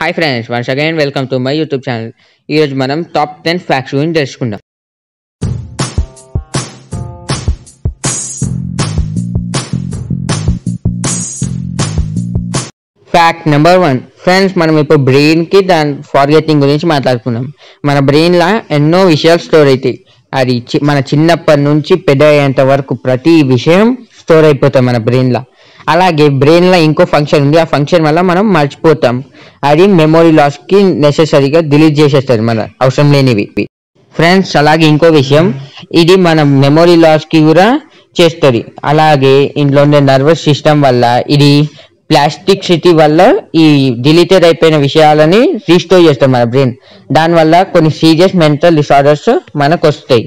Hi friends once again welcome to my YouTube channel ఈరోజు మనం top ten facts గురించి తెలుసుకుందాం ఫ్యాక్ట్ నెంబర్ వన్ ఫ్రెండ్స్ మనం ఇప్పుడు బ్రెయిన్ కి దాని ఫార్గెటింగ్ గురించి మాట్లాడుకున్నాం మన బ్రెయిన్ లా ఎన్నో విషయాలు స్టోర్ అవుతాయి అది చి- మన చిన్నప్పటి నుంచి పెద్ద అయ్యేంత వరకు ప్రతి విషయం స్టోర్ అయిపోతాయి మన బ్రెయిన్ లా అలాగే బ్రెయిన్ లో ఇంకో ఫంక్షన్ ఉంది ఆ ఫంక్షన్ వల్ల మనం మర్చిపోతాం అది మెమొరీ లాస్ కి నెసెసరీగా డిలీట్ చేసేస్తుంది మన అవసరం లేనివి ఫ్రెండ్స్ అలాగే ఇంకో విషయం ఇది మన మెమొరీ లాస్ కి కూడా చేస్తుంది అలాగే ఇంట్లో ఉండే నర్వస్ సిస్టమ్ వల్ల ఇది ప్లాస్టిక్ సిటీ వల్ల ఈ డిలీటెడ్ అయిపోయిన విషయాలని రీస్టోర్ చేస్తాం మన బ్రెయిన్ దానివల్ల కొన్ని సీరియస్ మెంటల్ డిసార్డర్స్ మనకు వస్తాయి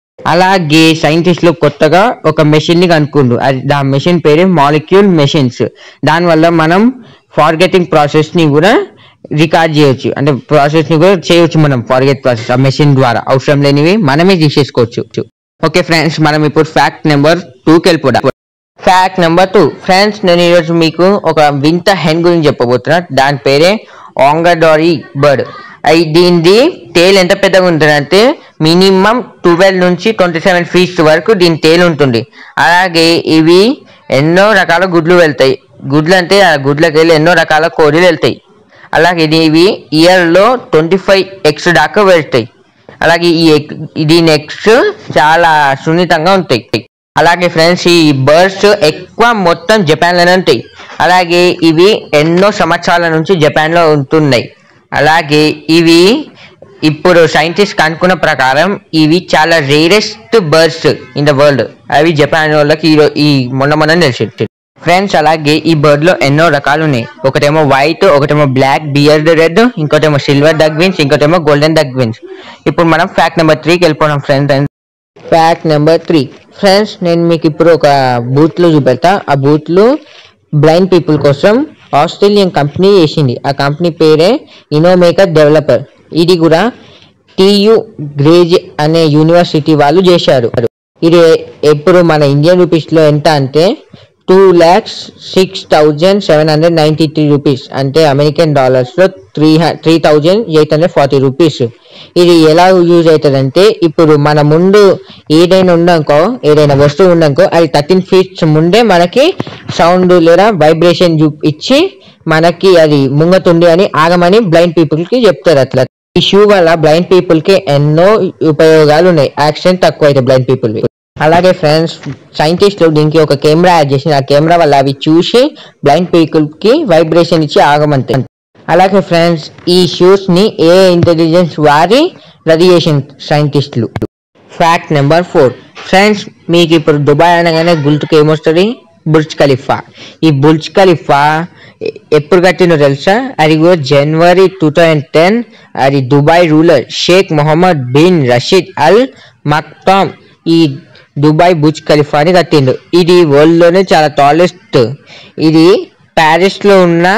అలాగే సైంటిస్టులు కొత్తగా ఒక మెషిన్ ని కనుక్కుండ్రు అది ఆ మెషిన్ పేరు మాలిక్యూల్ మెషిన్స్ దానివల్ల మనం ఫార్గెటింగ్ ప్రాసెస్ ని కూడా రికార్డ్ చేయొచ్చు అంటే ప్రాసెస్ ని కూడా చేయొచ్చు మనం ఫార్గెట్ ప్రాసెస్ ఆ మెషిన్ ద్వారా అవసరం లేనివి మనమే తీసేసుకోవచ్చు ఓకే ఫ్రెండ్స్ మనం ఇప్పుడు ఫ్యాక్ట్ నెంబర్ టూకి వెళ్ళిపోదాం ఫ్యాక్ట్ నెంబర్ టూ ఫ్రెండ్స్ నేను ఈరోజు మీకు ఒక వింత హెన్ గురించి చెప్పబోతున్నా దాని పేరే ఆంగడారీ బర్డ్ అయి దీనిది టేల్ ఎంత పెద్దగా ఉంటుందంటే మినిమం ట్వెల్వ్ నుంచి ట్వంటీ సెవెన్ ఫీట్స్ వరకు దీని టేల్ ఉంటుంది అలాగే ఇవి ఎన్నో రకాల గుడ్లు వెళ్తాయి గుడ్లు అంటే ఆ గుడ్లకి వెళ్ళి ఎన్నో రకాల కోడిలు వెళ్తాయి అలాగే ఇది ఇవి ఇయర్లో ట్వంటీ ఫైవ్ ఎక్స్ దాకా వెళ్తాయి అలాగే ఈ ఎగ్ దీని ఎగ్స్ చాలా సున్నితంగా ఉంటాయి అలాగే ఫ్రెండ్స్ ఈ బర్డ్స్ ఎక్కువ మొత్తం జపాన్ లోనే ఉంటాయి అలాగే ఇవి ఎన్నో సంవత్సరాల నుంచి జపాన్ లో ఉంటున్నాయి అలాగే ఇవి ఇప్పుడు సైంటిస్ట్ కనుక్కున్న ప్రకారం ఇవి చాలా rarest birds in the world అవి జపాన్ వాళ్ళకి ఈ- ఈ మొన్న మొన్న తెలిసి ఫ్రెండ్స్ అలాగే ఈ బర్డ్ లో ఎన్నో రకాలు ఉన్నాయి ఒకటేమో వైట్ ఒకటేమో బ్లాక్ బియర్డ్ రెడ్ ఇంకోటేమో సిల్వర్ డగ్ విన్స్ ఇంకోటేమో గోల్డెన్ డగ్ విన్స్ ఇప్పుడు మనం ఫ్యాక్ట్ నెంబర్ త్రీకి వెళ్ళిపోవడం friends fact number three friends నేను మీకు ఇప్పుడు ఒక బూత్ లో చూపెడతా ఆ బూత్ లో బ్లైండ్ పీపుల్ కోసం ఆస్ట్రేలియన్ కంపెనీ చేసింది ఆ కంపెనీ పేరే ఇనోమేకర్ డెవలపర్ ఇది కూడా టియు గ్రేజ్ అనే యూనివర్సిటీ వాళ్ళు చేశారు ఇది ఎప్పుడు మన ఇండియన్ రూపీస్ లో ఎంత అంటే two lakhs six thousand seven hundred ninety three rupees అంటే అమెరికన్ డాలర్స్ లో three three thousand eight hundred forty rupees ఇది ఎలా యూజ్ అవుతుందంటే ఇప్పుడు మన ముందు ఏదైనా ఉందనుకో ఏదైనా వస్తువు ఉందనుకో అది థర్టీన్ ఫీట్స్ ముందే మనకి సౌండ్ లేదా వైబ్రేషన్ ఇచ్చి మనకి అది ముంగతుంది అని ఆగమని బ్లైండ్ పీపుల్ కి చెప్తారు అట్లా ఈ షూ వల్ల బ్లైండ్ పీపుల్ కి ఎన్నో ఉపయోగాలు ఉన్నాయి యాక్సిడెంట్ తక్కువ అయితే బ్లైండ్ పీపుల్ అలాగే ఫ్రెండ్స్ సైంటిస్టులు దీనికి ఒక కెమెరా యాడ్ చేసి ఆ కెమెరా వల్ల అవి చూసి బ్లైండ్ పీపుల్ కి వైబ్రేషన్ ఇచ్చి ఆగమంటాయి అలాగే ఫ్రెండ్స్ ఈ షూస్ ని ఏ ఇంటెలిజెన్స్ వారి రెడీ చేసిన సైంటిస్టులు ఫ్యాక్ట్ నెంబర్ ఫోర్ ఫ్రెండ్స్ మీకు ఇప్పుడు దుబాయ్ అనగానే గుర్తుకు ఏమొస్తుంది బుర్జ్ ఖలీఫా ఈ బుర్జ్ ఖలీఫా ఎ- ఎప్పుడు కట్టినో తెలుసా అది కూడా జనవరి టూ థౌజండ్ టెన్ అది Dubai ruler Sheikh Mohammed bin Rashid Al Maktoum ఈ దుబాయ్ బుర్జ్ ఖలీఫాని కట్టిండు ఇది వరల్డ్ లోనే చాలా టాలెస్ట్ ఇది ప్యారిస్ లో ఉన్న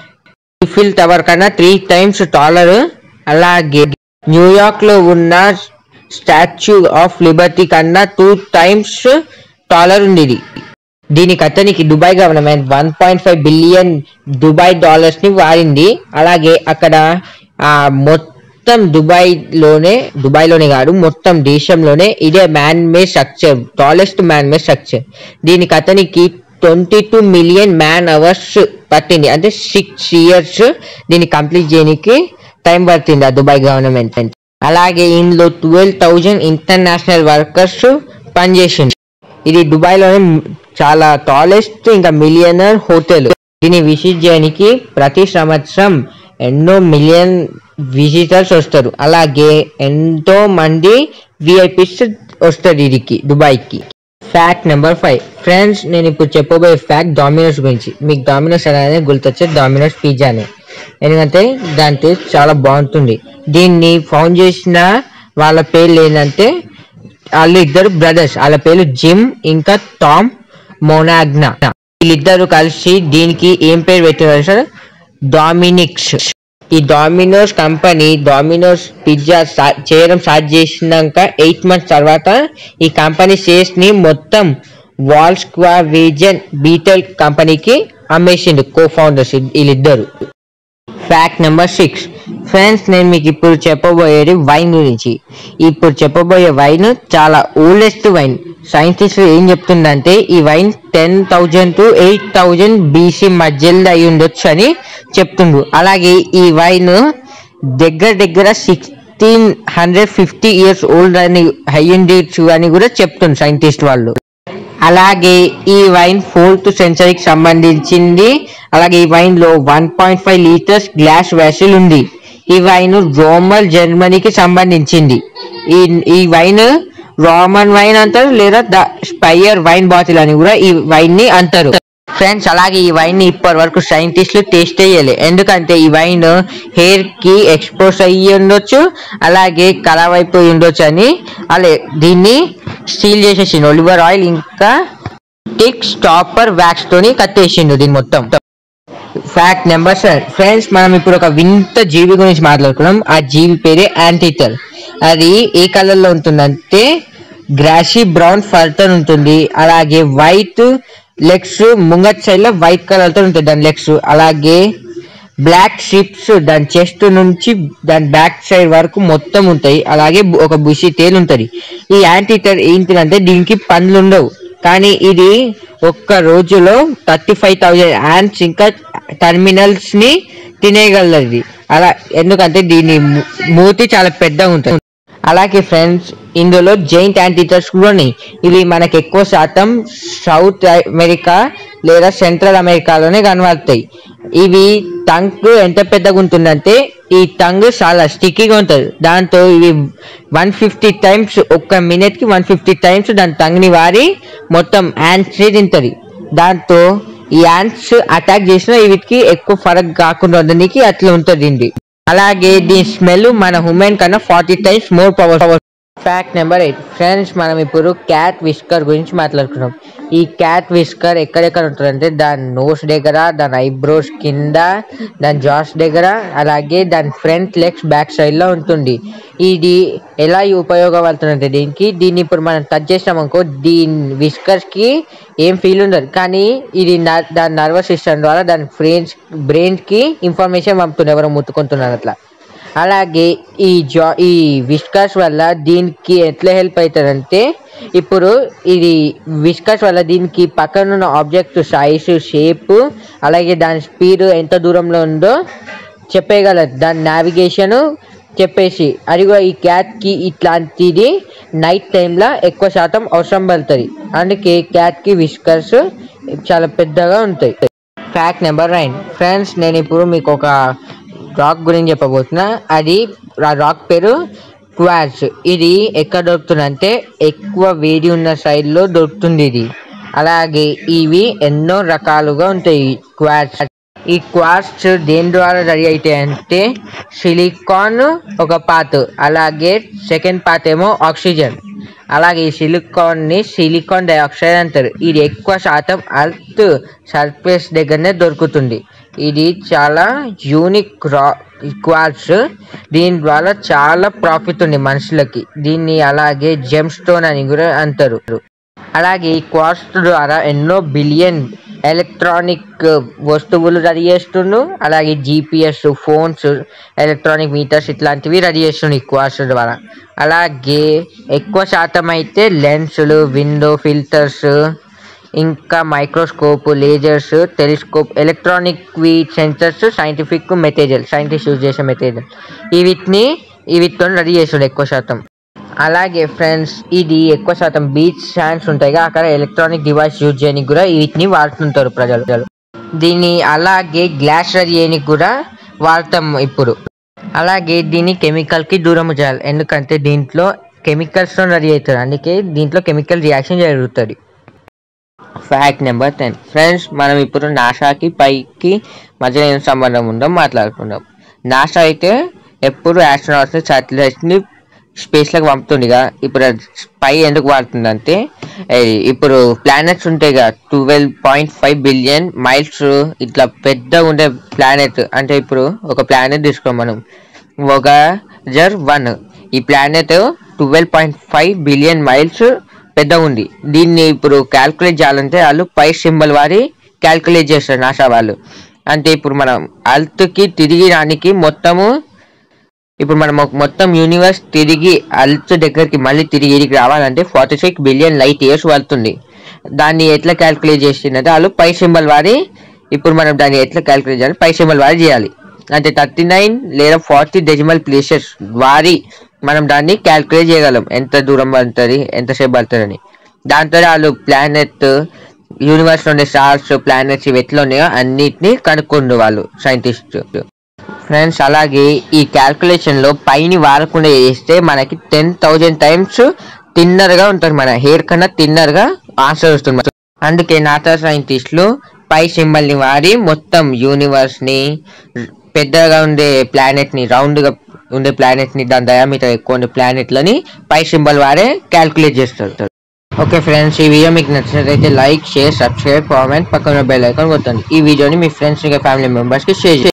ఈఫిల్ టవర్ కన్నా త్రీ టైమ్స్ టాలర్ అలాగే న్యూయార్క్ లో ఉన్న స్టాచ్యూ ఆఫ్ లిబర్టీ కన్నా టూ టైమ్స్ టాలర్ ఉంది ఇది దీనికి అతనికి Dubai government one point five billion Dubai dollars ని వాడింది అలాగే అక్కడ ఆ మొత్తం దుబాయ్ లోనే దుబాయ్ లోనే కాదు మొత్తం దేశంలోనే ఇదే man made structure tallest man made structure దీనికి అతనికి twenty two million man hours పట్టింది అంటే సిక్స్ ఇయర్స్ దీన్ని కంప్లీట్ చేయడానికి టైం పట్టింది ఆ దుబాయ్ గవర్నమెంట్ అలాగే ఇందులో ట్వెల్వ్ థౌజండ్ ఇంటర్నేషనల్ వర్కర్స్ పనిచేసింది ఇది దుబాయ్ లోనే చాలా టాలెస్ట్ ఇంకా మిలియనర్ హోటల్ దీన్ని విజిట్ చేయడానికి ప్రతి సంవత్సరం ఎన్నో మిలియన్ విజిటర్స్ వస్తారు అలాగే ఎంతో మంది విఐపీస్ వస్తారు ఇదికి దుబాయ్కి ఫ్యాక్ట్ నెంబర్ ఫైవ్ ఫ్రెండ్స్ నేను ఇప్పుడు చెప్పబోయే ఫ్యాక్ట్ డామినోస్ గురించి మీకు డామినోస్ అనేది గుర్తొచ్చే డామినోస్ పిజ్జానే ఎందుకంటే దాని టేస్ట్ చాలా బాగుంటుంది దీన్ని ఫౌండ్ చేసిన వాళ్ళ పేర్లు ఏంటంటే వాళ్ళు ఇద్దరు బ్రదర్స్ వాళ్ళ పేర్లు జిమ్ ఇంకా టామ్ మోనాగ్నా వీళ్ళిద్దరు కలిసి దీనికి ఏం పేరు పెట్టారు సార్ డామినిక్స్ ఈ డామినోస్ కంపెనీ డామినోస్ పిజ్జా స్టా- చేయడం స్టార్ట్ చేసినాక ఎయిట్ మంత్స్ తర్వాత ఈ కంపెనీ షేర్స్ ని మొత్తం వాల్ స్క్వావిజన్ బీటల్ కంపెనీకి అమ్మేసిండు కో ఫౌండర్స్ వీళ్ళిద్దరు ఫ్యాక్ట్ నెంబర్ సిక్స్ ఫ్రెండ్స్ నేను మీకు ఇప్పుడు చెప్పబోయేది వైన్ గురించి ఇప్పుడు చెప్పబోయే వైన్ చాలా ఓల్డెస్ట్ వైన్ సైంటిస్ట్ ఏం చెప్తుందంటే ఈ wine ten thousand to eight thousand BC మధ్యలో అయి ఉండొచ్చు అని చెప్తుండ్రు అలాగే ఈ వైన్ దగ్గర దగ్గర sixteen hundred fifty years old అని అయ్యుండొచ్చు అని కూడా చెప్తుంది సైంటిస్ట్ వాళ్ళు అలాగే ఈ వైన్ ఫోర్త్ సెంచరీకి సంబంధించింది అలాగే ఈ వైన్ లో one point five litres glass vessel ఉంది ఈ వైన్ రోమల్ జర్మనీకి సంబంధించింది ఈ ఈ వైన్ రోమన్ వైన్ అంటారు లేదా ద స్పైయర్ వైన్ బాటిల్ అని కూడా ఈ వైన్ ని అంటారు ఫ్రెండ్స్ అలాగే ఈ వైన్ ని ఇప్పటి వరకు సైంటిస్టులు టేస్ట్ చేయలే ఎందుకంటే ఈ వైన్ హెయిర్ కి ఎక్స్పోజ్ అయ్యి ఉండొచ్చు అలాగే ఖరాబ్ అయిపోయి ఉండొచ్చు అని అలా దీన్ని స్టీల్ చేసేసిండు ఒలివర్ ఆయిల్ ఇంకా టిక్ స్టాపర్ వ్యాక్స్ తోని కట్టేసిండు దీన్ని మొత్తం ఫ్యాక్ట్ నెంబర్ సెవెన్ ఫ్రెండ్స్ మనం ఇప్పుడు ఒక వింత జీవి గురించి మాట్లాడుకున్నాం ఆ జీవి పేరే యాంటీటర్ అది ఏ కలర్ లో ఉంటుందంటే గ్రాషీ బ్రౌన్ ఫర్టన్ ఉంటుంది అలాగే వైట్ లెగ్స్ ముంగట్ సైడ్ లో వైట్ కలర్ తో ఉంటుంది దాని లెగ్స్ అలాగే బ్లాక్ షిప్స్ దాని చెస్ట్ నుంచి దాని బ్యాక్ సైడ్ వరకు మొత్తం ఉంటాయి అలాగే బు- ఒక బుషి తేలు ఉంటది ఈ యాంటీటర్ ఏంటిదంటే దీనికి పండ్లు ఉండవు కానీ ఇది ఒక్క రోజులో థర్టీ ఫైవ్ థౌజండ్ యాండ్స్ ఇంకా టర్మినల్స్ ని తినేయగలది అలా ఎందుకంటే దీని ము- మూతి చాలా పెద్దగా ఉంటుంది అలాగే ఫ్రెండ్స్ ఇందులో జైంట్ యాంటీటర్స్ కూడా ఉన్నాయి ఇవి మనకి ఎక్కువ శాతం సౌత్ అమెరికా లేదా సెంట్రల్ అమెరికాలోనే కనబడతాయి ఇవి టంగ్ ఎంత పెద్దగా ఉంటుందంటే ఈ టంగ్ చాలా స్టిక్కీగా ఉంటుంది దాంతో ఇవి వన్ ఫిఫ్టీ టైమ్స్ ఒక్క మినిట్ కి వన్ ఫిఫ్టీ టైమ్స్ దాని టంగ్ ని వారి మొత్తం యాంట్స్ ని తింటది దాంతో ఈ యాంట్స్ అటాక్ చేసినా వీటికి ఎక్కువ ఫరక్ కాకుండా ఉండడానికి అట్లా ఉంటుంది ఇది. అలాగే దీని స్మెల్ మన హ్యూమన్ కన్నా forty times more power fact number eight friends మనం ఇప్పుడు క్యాట్ విస్కర్ గురించి మాట్లాడుకున్నాం ఈ క్యాట్ విస్కర్ ఎక్కడెక్కడ ఉంటుందంటే దాని నోస్ దగ్గర దాని ఐబ్రోస్ కింద దాని జాస్ దగ్గర అలాగే దాని ఫ్రంట్ లెగ్స్ బ్యాక్ సైడ్ లో ఉంటుంది ఇది ఎలా ఉపయోగపడుతుందంటే దీనికి దీన్ని ఇప్పుడు మనం టచ్ చేసినాం అనుకో దీని విస్కర్స్ కి ఏం ఫీల్ ఉండదు కానీ ఇది న- దాని నర్వస్ సిస్టమ్ ద్వారా దాని బ్రెయిన్స్ బ్రెయిన్ కి ఇన్ఫర్మేషన్ పంపుతుంది ఎవరో ముట్టుకుంటున్నారు అట్లా అలాగే ఈ జా ఈ విస్కర్స్ వల్ల దీనికి ఎట్లా హెల్ప్ అవుతుందంటే ఇప్పుడు ఇది విస్కర్స్ వల్ల దీనికి పక్కన ఉన్న ఆబ్జెక్ట్ సైజ్ షేప్ అలాగే దాని స్పీడ్ ఎంత దూరంలో ఉందో చెప్పేయగలదు దాని నావిగేషన్ చెప్పేసి అది కూడా ఈ క్యాట్కి ఇట్లాంటిది నైట్ టైంలో ఎక్కువ శాతం అవసరం పడుతుంది అందుకే క్యాట్కి విస్కర్స్ చాలా పెద్దగా ఉంటాయి ఫ్యాక్ట్ నెంబర్ నైన్ ఫ్రెండ్స్ నేను ఇప్పుడు మీకు ఒక రాక్ గురించి చెప్పబోతున్నా అది ఆ రాక్ పేరు క్వార్ట్స్ ఇది ఎక్కడ దొరుకుతుందంటే ఎక్కువ వేడి ఉన్న side లో దొరుకుతుంది ఇది అలాగే ఇవి ఎన్నో రకాలుగా ఉంటాయి క్వార్ట్స్ ఈ క్వార్ట్స్ దేని ద్వారా రెడీ అవుతాయి అంటే సిలికాన్ ఒక పార్ట్ అలాగే సెకండ్ పార్ట్ ఏమో ఆక్సిజన్ అలాగే ఈ సిలికాన్ ని సిలికాన్ డైఆక్సైడ్ అంటారు ఇది ఎక్కువ శాతం అర్త్ సర్ఫేస్ దగ్గరనే దొరుకుతుంది ఇది చాలా యూనిక్ రా క్వార్ట్స్ దీని ద్వారా చాలా ప్రాఫిట్ ఉంది మనుషులకి దీన్ని అలాగే జెమ్ స్టోన్ అని కూడా అంటారు అలాగే ఈ క్వార్ట్స్ ద్వారా ఎన్నో బిలియన్ ఎలక్ట్రానిక్ వస్తువులు రెడీ చేస్తుండు అలాగే జీపీఎస్ ఫోన్స్ ఎలక్ట్రానిక్ మీటర్స్ ఇట్లాంటివి రెడీ చేస్తుండు ఈ క్వార్ట్స్ ద్వారా అలాగే ఎక్కువ శాతం అయితే లెన్సులు విండో ఫిల్టర్స్ ఇంకా microscope lasers telescope electronic sensors scientific material scientist use చేసే మెటీరియల్ ఈ వీటిని ఈ వీటితో రెడీ చేస్తుండే ఎక్కువ శాతం అలాగే ఫ్రెండ్స్ ఇది ఎక్కువ శాతం బీచ్ స్టాండ్స్ ఉంటాయి కదా, అక్కడ ఎలక్ట్రానిక్ డివైస్ యూజ్ చేయడానికి కూడా వీటిని వాడుతుంటారు ప్రజలు దీన్ని అలాగే గ్లాస్ రెడీ చేయడానికి కూడా వాడతాం ఇప్పుడు అలాగే దీన్ని కెమికల్ కి దూరం చేయాలి ఎందుకంటే దీంట్లో కెమికల్స్ తో రెడీ అవుతుంది అందుకే దీంట్లో కెమికల్ రియాక్షన్ జరుగుతుంది ఫ్యాక్ట్ నెంబర్ టెన్ ఫ్రెండ్స్ మనం ఇప్పుడు నాసాకి పైకి మధ్య ఏం సంబంధం ఉందో మాట్లాడుకుందాం నాసా అయితే ఎప్పుడు ఆస్ట్రోనాట్స్ శాటిలైట్స్ని స్పేస్లోకి పంపుతుందిగా ఇప్పుడు అది పై ఎందుకు వాడుతుందంటే ఏ, ఇప్పుడు ప్లానెట్స్ ఉంటాయి కదా twelve point five billion miles ఇట్లా పెద్ద ఉండే ప్లానెట్ అంటే ఇప్పుడు ఒక ప్లానెట్ తీసుకోం మనం ఒక జర్ వన్ ఈ planet twelve point five billion miles పెద్ద ఉంది దీన్ని ఇప్పుడు క్యాల్కులేట్ చేయాలంటే వాళ్ళు పై సింబల్ వారి క్యాల్కులేట్ చేస్తారు నాసా వాళ్ళు అంటే ఇప్పుడు మనం అల్త్కి తిరిగి రానికి మొత్తము ఇప్పుడు మనం ఒక మొత్తం యూనివర్స్ తిరిగి అల్త్ దగ్గరికి మళ్ళీ తిరిగి ఇడికి రావాలంటే forty six billion light years పడుతుంది దాన్ని ఎట్లా క్యాల్కులేట్ చేసినది వాళ్ళు పై సింబల్ వారి ఇప్పుడు మనం దాన్ని ఎట్లా క్యాల్కులేట్ చేయాలి పై సింబల్ వారి చేయాలి అంటే థర్టీ నైన్ లేదా ఫార్టీ డెసిమల్ ప్లేసెస్ వారి మనం దాన్ని క్యాల్కులేట్ చేయగలం ఎంత దూరం పడుతుంది ఎంతసేపు పడుతుందని దాంతో వాళ్ళు ప్లానెట్ యూనివర్స్ ఉండే స్టార్స్ ప్లానెట్స్ ఇవి ఎట్లా ఉన్నాయో అన్నిటిని కనుక్కుండు వాళ్ళు సైంటిస్ట్ ఫ్రెండ్స్ అలాగే ఈ క్యాల్కులేషన్ లో పైని వాడకుండా చేస్తే మనకి టెన్ థౌజండ్ టైమ్స్ తిన్నర్ గా ఉంటుంది మన హెయిర్ కన్నా తిన్నర్ గా ఆన్సర్ వస్తుంది అందుకే నాసా సైంటిస్టులు పై సింబల్ ని వాడి మొత్తం యూనివర్స్ ని పెద్దగా ఉండే ప్లానెట్ ని రౌండ్ గా ఉండే ప్లానెట్ ని దాని డయామీటర్ ఎక్కువ ఉండే ప్లానెట్లని పై సింబల్ వాడే క్యాల్కులేట్ చేస్తారు ఓకే ఫ్రెండ్స్ ఈ వీడియో మీకు నచ్చినట్లయితే లైక్ షేర్ సబ్స్క్రైబ్ కామెంట్ పక్కన బెల్ ఐకాన్ కొట్టండి ఈ వీడియోని మీ ఫ్రెండ్స్ ఇంకా ఫ్యామిలీ మెంబర్స్ కి షేర్ చేయండి